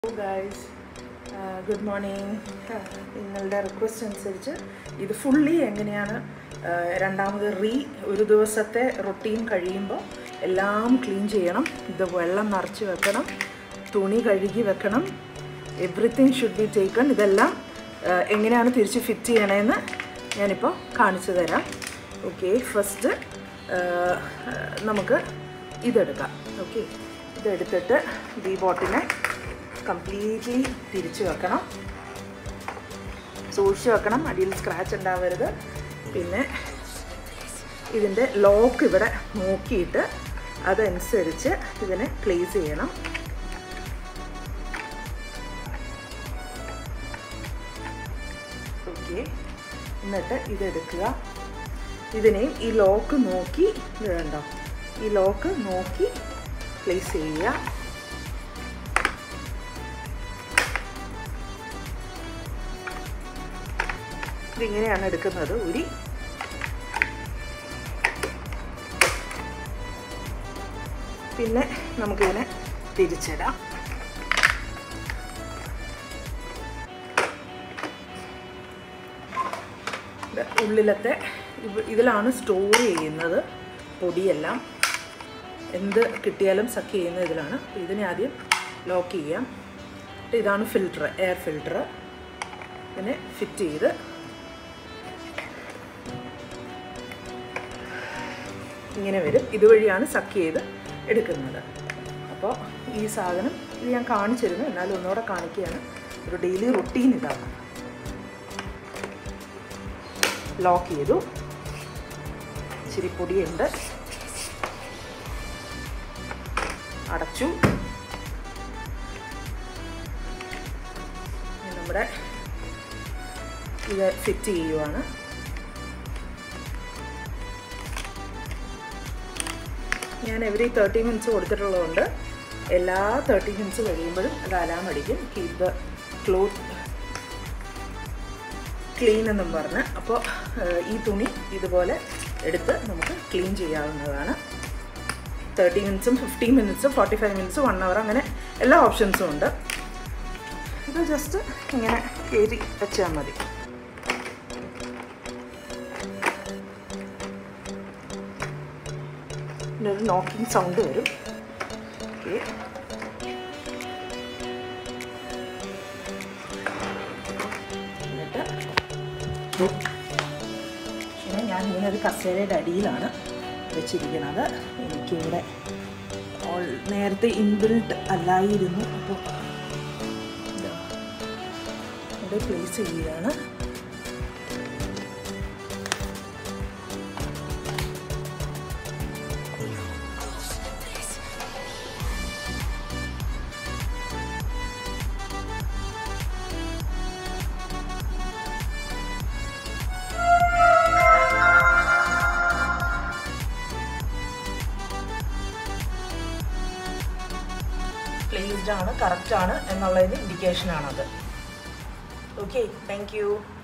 guys good morning നിങ്ങളുടെ request അനുസരിച്ച് ഇത് ഫുള്ളി എങ്ങനെയാണ് ആ, രണ്ടാമത് റീ ഒരു ദിവസത്തെ റൊട്ടീൻ കഴിയുമ്പോൾ എല്ലാം ക്ലീൻ ചെയ്യണം ഇത് വെള്ളം നിറച്ച് വെക്കണം തുണി കഴുകി വെക്കണം എവറിത്തിങ് ഷുഡ് ബി ടേക്കൺ ഇതെല്ലാം ആ, എങ്ങനെയാണ് തിരിച്ച് ഫിറ്റ് ചെയ്യണമെന്ന് ഞാനിപ്പോൾ കാണിച്ചു തരാം ഓക്കെ ഫസ്റ്റ് നമുക്ക് ഇതെടുക്കാം ഓക്കെ ഇതെടുത്തിട്ട് ഈ ബോട്ടിനെ കംപ്ലീറ്റ്ലി തിരിച്ച് വെക്കണം സൂക്ഷിച്ച് വെക്കണം അടിയിൽ സ്ക്രാച്ച് ഉണ്ടാവരുത് പിന്നെ ഇതിൻ്റെ ലോക്ക് ഇവിടെ നോക്കിയിട്ട് അതനുസരിച്ച് ഇതിനെ പ്ലേസ് ചെയ്യണം ഓക്കെ എന്നിട്ട് ഇതെടുക്കുക ഇതിനെയും ഈ ലോക്ക് നോക്കി ഇത് കണ്ടോ ഈ ലോക്ക് നോക്കി പ്ലേസ് ചെയ്യുക ഇതിങ്ങനെയാണ് എടുക്കുന്നത് ഉരി പിന്നെ നമുക്കിതിനെ തിരിച്ചിടാം ഇത് ഉള്ളിലത്തെ ഇവ- ഇതിലാണ് സ്റ്റോർ ചെയ്യുന്നത് പൊടിയെല്ലാം എന്ത് കിട്ടിയാലും സക്ക് ചെയ്യുന്ന ഇതിലാണ് അപ്പോൾ ഇതിനെ ആദ്യം ലോക്ക് ചെയ്യാം എന്നിട്ട് ഇതാണ് ഫിൽട്ടർ എയർ ഫിൽട്ടർ ഇതിനെ ഫിറ്റ് ചെയ്ത് ഇങ്ങനെ വരും ഇതുവഴിയാണ് സക്ക് ചെയ്ത് എടുക്കുന്നത് അപ്പോൾ ഈ സാധനം ഇത് ഞാൻ കാണിച്ചിരുന്നു എന്നാലും ഒന്നുകൂടെ കാണിക്കുകയാണ് ഒരു ഡെയിലി റുട്ടീൻ ഇതാണ് ലോക്ക് ചെയ്തു ഇച്ചിരി പൊടിയുണ്ട് അടച്ചു ഇനി നമ്മുടെ ഇത് ഫിറ്റ് ചെയ്യുവാണ് ഞാൻ എവറി തേർട്ടി മിനിറ്റ്സ് കൊടുത്തിട്ടുള്ളതുകൊണ്ട് എല്ലാ തേർട്ടി മിനിറ്റ്സ് കഴിയുമ്പോഴും അത് അലാം അടിക്കും കീപ് ദ ക്ലോത്ത് ക്ലീൻ എന്നും പറഞ്ഞ് അപ്പോൾ ഈ തുണി ഇതുപോലെ എടുത്ത് നമുക്ക് ക്ലീൻ ചെയ്യാവുന്നതാണ് തേർട്ടി മിനിറ്റ്സും ഫിഫ്റ്റീൻ മിനിറ്റ്സും forty five minutes one hour അങ്ങനെ എല്ലാ ഓപ്ഷൻസും ഉണ്ട് ഇത് ജസ്റ്റ് ഇങ്ങനെ കയറി വെച്ചാൽ മതി പിന്നെ ഒരു നോക്കിംഗ് സൗണ്ട് വരും ഓക്കെ എന്നിട്ട് പിന്നെ ഞാൻ ഇങ്ങനെ ഒരു കസേരയുടെ അടിയിലാണ് വെച്ചിരിക്കുന്നത് എനിക്കിവിടെ ഓൾ നേരത്തെ ഇൻബിൽട്ട് അല്ലായിരുന്നു അപ്പോൾ ഇതാ ഇവിടെ പ്ലേസ് ചെയ്യുകയാണ് പ്ലേസ്ഡ് ആണ് കറക്റ്റ് ആണ് എന്നുള്ളതിന് ഇൻഡിക്കേഷൻ ആണത് ഓക്കെ താങ്ക് യു